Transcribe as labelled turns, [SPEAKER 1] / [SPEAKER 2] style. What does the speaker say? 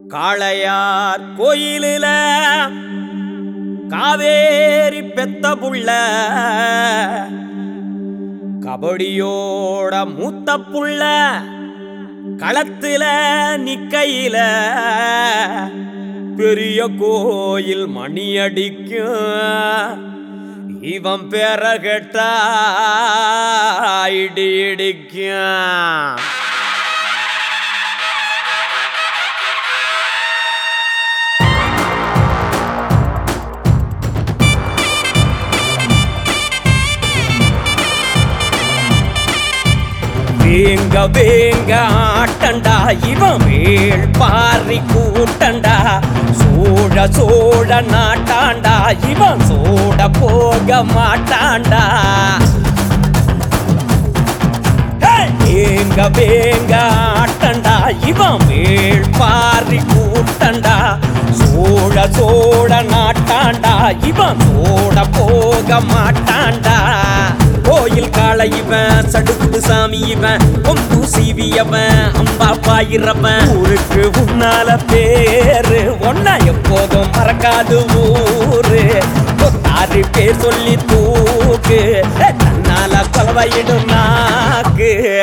[SPEAKER 1] காளையார் கோயிலில காவேரி பெத்த புள்ள கபடியோட மூத்த புள்ள களத்துல நிக்கையில பெரிய கோயில் மணி அடிக்கும் இவன் பேர கேட்டா இடி இடிக்கும் வேங்க வேங்க ஆட்டண்டா இவன் வேள் பாரி கூட்டண்டா சோழ சோழ நாட்டாண்டா இவன் சோட போக மாட்டாண்டா வேங்க வேங்க ஆட்டண்டா இவன் வேள் பாரி கூட்டண்டா சோழ சோழ நாட்டாண்டா இவன் சோட போக மாட்டாண்டா கோயில் காளை இவன் சடுகுடு சாமி இவன் கொம்பு சீவியவன் அம்பா பாயிரவன் ஊருக்கு உன்னால பேரு ஒன்னா எப்போதும் மறக்காது ஊரு கொத்தாரு பேர் சொல்லி தூக்கு தன்னால கொலவையிடும் நாக்கு